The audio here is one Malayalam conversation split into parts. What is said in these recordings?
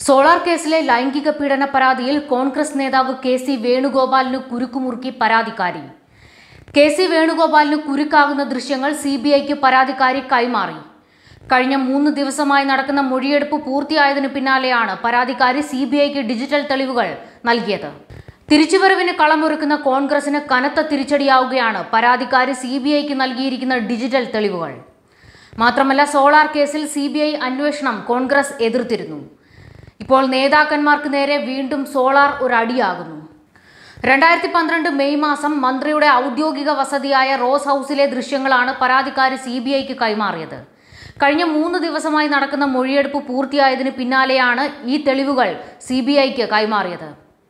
സോളാർ കേസിലെ ലൈംഗിക പീഡന പരാതിയിൽ കോൺഗ്രസ് നേതാവ് കെ സി വേണുഗോപാലിന് കുരുക്കുമുറുക്കി പരാതിക്കാരി കെ സി വേണുഗോപാലിന് കുരുക്കാകുന്ന ദൃശ്യങ്ങൾ സി ബി ഐക്ക് പരാതിക്കാരി കൈമാറി കഴിഞ്ഞ മൂന്ന് ദിവസമായി നടക്കുന്ന മൊഴിയെടുപ്പ് പൂർത്തിയായതിനു പിന്നാലെയാണ് പരാതിക്കാരി സി ബി ഐക്ക് ഡിജിറ്റൽ തെളിവുകൾ നൽകിയത് തിരിച്ചുവരവിന് കളമൊരുക്കുന്ന കോൺഗ്രസിന് കനത്ത തിരിച്ചടിയാവുകയാണ് പരാതിക്കാരി സി ബി ഐക്ക് നൽകിയിരിക്കുന്ന ഡിജിറ്റൽ തെളിവുകൾ മാത്രമല്ല സോളാർ കേസിൽ സി ബി ഐ അന്വേഷണം കോൺഗ്രസ് എതിർത്തിരുന്നു ഇപ്പോൾ നേതാക്കന്മാർക്ക് നേരെ വീണ്ടും സോളാർ ഒരു അടിയാകുന്നു രണ്ടായിരത്തി പന്ത്രണ്ട് മെയ് മാസം മന്ത്രിയുടെ ഔദ്യോഗിക വസതിയായ റോസ് ഹൗസിലെ ദൃശ്യങ്ങളാണ് പരാതിക്കാരി സി ബി ഐക്ക് കൈമാറിയത് കഴിഞ്ഞ മൂന്ന് ദിവസമായി നടക്കുന്ന മൊഴിയെടുപ്പ് പൂർത്തിയായതിനു പിന്നാലെയാണ് ഈ തെളിവുകൾ സി ബി ഐക്ക് കൈമാറിയത്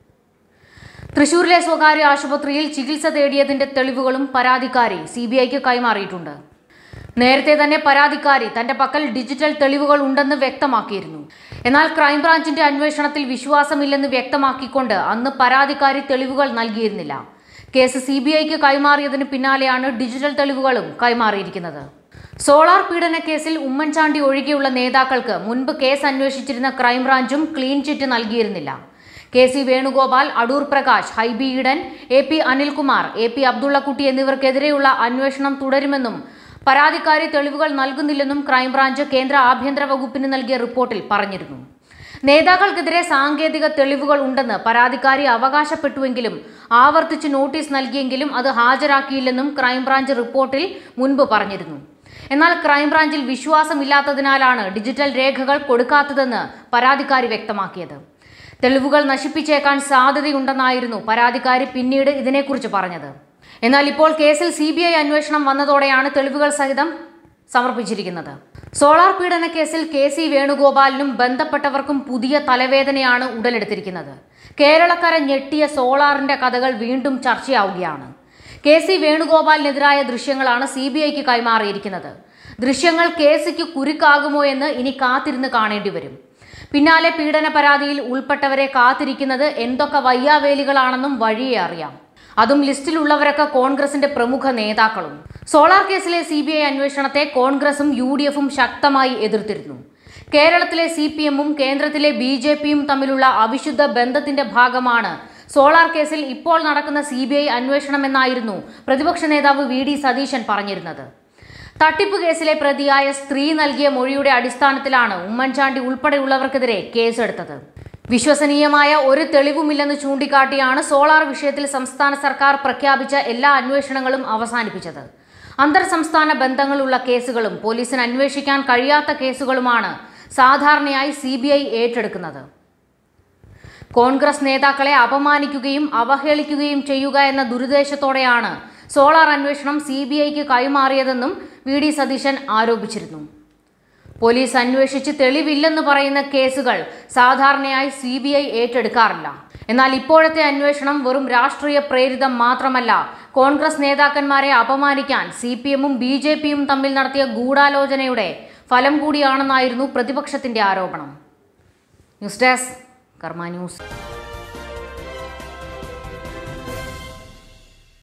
തൃശൂരിലെ സ്വകാര്യ ആശുപത്രിയിൽ ചികിത്സ തേടിയതിന്റെ തെളിവുകളും പരാതിക്കാരി സി ബി ഐക്ക് കൈമാറിയിട്ടുണ്ട് നേരത്തെ തന്നെ പരാതിക്കാരി തന്റെ പക്കൽ ഡിജിറ്റൽ തെളിവുകൾ ഉണ്ടെന്ന് വ്യക്തമാക്കിയിരുന്നു എന്നാൽ ക്രൈംബ്രാഞ്ചിന്റെ അന്വേഷണത്തിൽ വിശ്വാസമില്ലെന്ന് വ്യക്തമാക്കിക്കൊണ്ട് അന്ന് പരാതിക്കാരി തെളിവുകൾ നൽകിയിരുന്നില്ല കേസ് സി ബി ഐക്ക് കൈമാറിയതിന് പിന്നാലെയാണ് ഡിജിറ്റൽ തെളിവുകളും കൈമാറിയിരിക്കുന്നത് സോളാർ പീഡന കേസിൽ ഉമ്മൻചാണ്ടി ഒഴികെയുള്ള നേതാക്കൾക്ക് മുൻപ് കേസ് അന്വേഷിച്ചിരുന്ന ക്രൈംബ്രാഞ്ചും ക്ലീൻ ചിറ്റ് നൽകിയിരുന്നില്ല K C Venugopal Adoor Prakash Hibi Eden A P Anil Kumar A P Abdullakutty എന്നിവർക്കെതിരെയുള്ള അന്വേഷണം തുടരുമെന്നും പരാതിക്കാരി തെളിവുകൾ നൽകുന്നില്ലെന്നും ക്രൈംബ്രാഞ്ച് കേന്ദ്ര ആഭ്യന്തര വകുപ്പിന് നൽകിയ റിപ്പോർട്ടിൽ പറഞ്ഞിരുന്നു നേതാക്കൾക്കെതിരെ സാങ്കേതിക തെളിവുകൾ ഉണ്ടെന്ന് പരാതിക്കാരി അവകാശപ്പെട്ടുവെങ്കിലും ആവർത്തിച്ച് നോട്ടീസ് നൽകിയെങ്കിലും അത് ഹാജരാക്കിയില്ലെന്നും ക്രൈംബ്രാഞ്ച് റിപ്പോർട്ടിൽ മുൻപ് പറഞ്ഞിരുന്നു എന്നാൽ ക്രൈംബ്രാഞ്ചിൽ വിശ്വാസമില്ലാത്തതിനാലാണ് ഡിജിറ്റൽ രേഖകൾ കൊടുക്കാത്തതെന്ന് പരാതിക്കാരി വ്യക്തമാക്കിയത് തെളിവുകൾ നശിപ്പിച്ചേക്കാൻ സാധ്യതയുണ്ടെന്നായിരുന്നു പരാതിക്കാരി പിന്നീട് ഇതിനെക്കുറിച്ച് പറഞ്ഞത് എന്നാൽ ഇപ്പോൾ കേസിൽ സി ബി ഐ അന്വേഷണം വന്നതോടെയാണ് തെളിവുകൾ സഹിതം സമർപ്പിച്ചിരിക്കുന്നത് സോളാർ പീഡന കേസിൽ കെ സി വേണുഗോപാലിനും ബന്ധപ്പെട്ടവർക്കും പുതിയ തലവേദനയാണ് ഉടലെടുത്തിരിക്കുന്നത് കേരളക്കര ഞെട്ടിയ സോളാറിന്റെ കഥകൾ വീണ്ടും ചർച്ചയാവുകയാണ് കെ സി വേണുഗോപാലിനെതിരായ ദൃശ്യങ്ങളാണ് സി ബി ഐക്ക് കൈമാറിയിരിക്കുന്നത് ദൃശ്യങ്ങൾ കെ സിക്ക് കുരുക്കാകുമോ എന്ന് ഇനി കാത്തിരുന്ന് കാണേണ്ടി വരും പിന്നാലെ പീഡന പരാതിയിൽ ഉൾപ്പെട്ടവരെ കാത്തിരിക്കുന്നത് എന്തൊക്കെ വയ്യാവേലികളാണെന്നും വഴിയെ അറിയാം അതും ലിസ്റ്റിലുള്ളവരൊക്കെ കോൺഗ്രസിന്റെ പ്രമുഖ നേതാക്കളും സോളാർ കേസിലെ സി ബി ഐ അന്വേഷണത്തെ കോൺഗ്രസും യു ഡി എഫും ശക്തമായി എതിർത്തിരുന്നു കേരളത്തിലെ സി പി എമ്മും കേന്ദ്രത്തിലെ ബി ജെ പിയും തമ്മിലുള്ള അവിശുദ്ധ ബന്ധത്തിന്റെ ഭാഗമാണ് സോളാർ കേസിൽ ഇപ്പോൾ നടക്കുന്ന സി ബി ഐ അന്വേഷണമെന്നായിരുന്നു പ്രതിപക്ഷ നേതാവ് വി ഡി സതീശൻ പറഞ്ഞിരുന്നത് തട്ടിപ്പ് കേസിലെ പ്രതിയായ സ്ത്രീ നൽകിയ മൊഴിയുടെ അടിസ്ഥാനത്തിലാണ് ഉമ്മൻചാണ്ടി ഉൾപ്പെടെയുള്ളവർക്കെതിരെ കേസെടുത്തത് വിശ്വസനീയമായ ഒരു തെളിവുമില്ലെന്ന് ചൂണ്ടിക്കാട്ടിയാണ് സോളാർ വിഷയത്തിൽ സംസ്ഥാന സർക്കാർ പ്രഖ്യാപിച്ച എല്ലാ അന്വേഷണങ്ങളും അവസാനിപ്പിച്ചത് അന്തർ സംസ്ഥാന ബന്ധങ്ങളുള്ള കേസുകളും പോലീസിന് അന്വേഷിക്കാൻ കഴിയാത്ത കേസുകളുമാണ് സാധാരണയായി സി ബി ഐ ഏറ്റെടുക്കുന്നത് കോൺഗ്രസ് നേതാക്കളെ അപമാനിക്കുകയും അവഹേളിക്കുകയും ചെയ്യുക എന്ന ദുരുദ്ദേശത്തോടെയാണ് സോളാർ അന്വേഷണം സി ബി ഐക്ക് കൈമാറിയതെന്നും വി ഡി സതീശൻ ആരോപിച്ചിരുന്നു പോലീസ് അന്വേഷിച്ച് തെളിവില്ലെന്ന് പറയുന്ന കേസുകൾ സാധാരണയായി സി ബി ഐ ഏറ്റെടുക്കാറില്ല എന്നാൽ ഇപ്പോഴത്തെ അന്വേഷണം വെറും രാഷ്ട്രീയ പ്രേരിതം മാത്രമല്ല കോൺഗ്രസ് നേതാക്കന്മാരെ അപമാനിക്കാൻ സി പി എമ്മും ബി ജെ പിയും തമ്മിൽ നടത്തിയ ഗൂഢാലോചനയുടെ ഫലം കൂടിയാണെന്നായിരുന്നു പ്രതിപക്ഷത്തിന്റെ ആരോപണം ന്യൂസ് ഡെസ്ക് കർമ്മ ന്യൂസ്